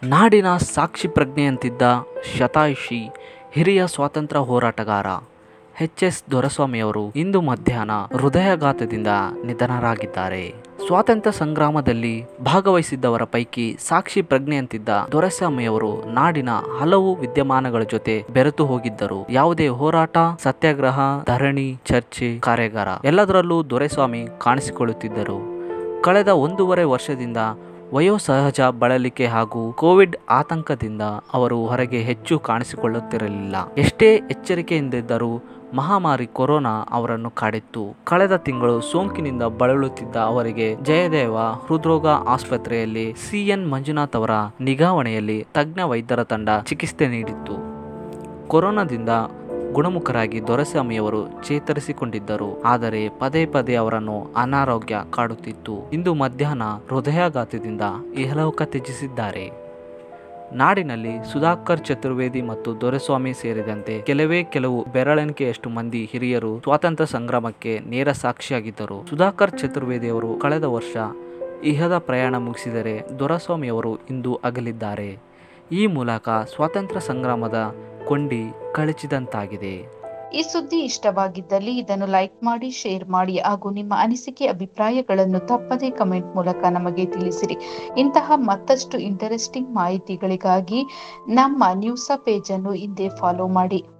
ನಾಡಿನ ಸಾಕ್ಷಿ ಪ್ರಜ್ಞೆಯಂತಿದ್ದ ಶತಾಯುಷಿ ಹಿರಿಯ ಸ್ವಾತಂತ್ರ್ಯ ಹೋರಾಟಗಾರ ಎಚ್ ಎಸ್ ದೊರೆಸ್ವಾಮಿಯವರು ಇಂದು ಮಧ್ಯಾಹ್ನ ಹೃದಯಾಘಾತದಿಂದ ನಿಧನರಾಗಿದ್ದಾರೆ ಸ್ವಾತಂತ್ರ್ಯ ಸಂಗ್ರಾಮದಲ್ಲಿ ಭಾಗವಹಿಸಿದ್ದವರ ಪೈಕಿ ಸಾಕ್ಷಿ ಪ್ರಜ್ಞೆಯಂತಿದ್ದ ದೊರೆಸ್ವಾಮಿಯವರು ನಾಡಿನ ಹಲವು ವಿದ್ಯಮಾನಗಳ ಜೊತೆ ಬೆರೆತು ಹೋಗಿದ್ದರು ಯಾವುದೇ ಹೋರಾಟ ಸತ್ಯಾಗ್ರಹ ಧರಣಿ ಚರ್ಚೆ ಕಾರ್ಯಾಗಾರ ಎಲ್ಲದರಲ್ಲೂ ದೊರೆಸ್ವಾಮಿ ಕಾಣಿಸಿಕೊಳ್ಳುತ್ತಿದ್ದರು ಕಳೆದ ಒಂದೂವರೆ ವರ್ಷದಿಂದ ವಯೋಸಹಜ ಬಳಲಿಕೆ ಹಾಗೂ ಕೋವಿಡ್ ಆತಂಕದಿಂದ ಅವರು ಹೊರಗೆ ಹೆಚ್ಚು ಕಾಣಿಸಿಕೊಳ್ಳುತ್ತಿರಲಿಲ್ಲ ಎಷ್ಟೇ ಎಚ್ಚರಿಕೆಯಿಂದಿದ್ದರೂ ಮಹಾಮಾರಿ ಕೊರೋನಾ ಅವರನ್ನು ಕಾಡಿತ್ತು ಕಳೆದ ತಿಂಗಳು ಸೋಂಕಿನಿಂದ ಬಳಲುತ್ತಿದ್ದ ಅವರಿಗೆ ಜಯದೇವ ಹೃದ್ರೋಗ ಆಸ್ಪತ್ರೆಯಲ್ಲಿ ಸಿಎನ್ ಮಂಜುನಾಥ್ ಅವರ ನಿಗಾವಣೆಯಲ್ಲಿ ತಜ್ಞ ವೈದ್ಯರ ತಂಡ ಚಿಕಿತ್ಸೆ ನೀಡಿತ್ತು ಕೊರೋನಾದಿಂದ ಗುಣಮುಖರಾಗಿ ದೊರೆಸ್ವಾಮಿಯವರು ಚೇತರಿಸಿಕೊಂಡಿದ್ದರು ಆದರೆ ಪದೇ ಪದೇ ಅವರನ್ನು ಅನಾರೋಗ್ಯ ಕಾಡುತ್ತಿತ್ತು ಇಂದು ಮಧ್ಯಾಹ್ನ ಹೃದಯಾಘಾತದಿಂದ ಇಹಲೋಕ ತ್ಯಜಿಸಿದ್ದಾರೆ ನಾಡಿನಲ್ಲಿ ಸುಧಾಕರ್ ಚತುರ್ವೇದಿ ಮತ್ತು ದೊರೆಸ್ವಾಮಿ ಸೇರಿದಂತೆ ಕೆಲವೇ ಕೆಲವು ಬೆರಳೆಣಿಕೆಯಷ್ಟು ಮಂದಿ ಹಿರಿಯರು ಸ್ವಾತಂತ್ರ್ಯ ಸಂಗ್ರಾಮಕ್ಕೆ ನೇರ ಸಾಕ್ಷಿಯಾಗಿದ್ದರು ಸುಧಾಕರ್ ಚತುರ್ವೇದಿಯವರು ಕಳೆದ ವರ್ಷ ಇಹದ ಪ್ರಯಾಣ ಮುಗಿಸಿದರೆ ದೊರೆಸ್ವಾಮಿಯವರು ಇಂದು ಅಗಲಿದ್ದಾರೆ ಈ ಮೂಲಕ ಸ್ವಾತಂತ್ರ್ಯ ಸಂಗ್ರಾಮದ ಕೊಂಡಿ ಕಳಚಿದಂತಾಗಿದೆ ಈ ಸುದ್ದಿ ಇಷ್ಟವಾಗಿದ್ದಲ್ಲಿ ಇದನ್ನು ಲೈಕ್ ಮಾಡಿ ಶೇರ್ ಮಾಡಿ ಹಾಗೂ ನಿಮ್ಮ ಅನಿಸಿಕೆ ಅಭಿಪ್ರಾಯಗಳನ್ನು ತಪ್ಪದೇ ಕಮೆಂಟ್ ಮೂಲಕ ನಮಗೆ ತಿಳಿಸಿರಿ ಇಂತಹ ಮತ್ತಷ್ಟು ಇಂಟರೆಸ್ಟಿಂಗ್ ಮಾಹಿತಿಗಳಿಗಾಗಿ ನಮ್ಮ ನ್ಯೂಸ ಪೇಜ್ ಅನ್ನು ಹಿಂದೆ ಫಾಲೋ ಮಾಡಿ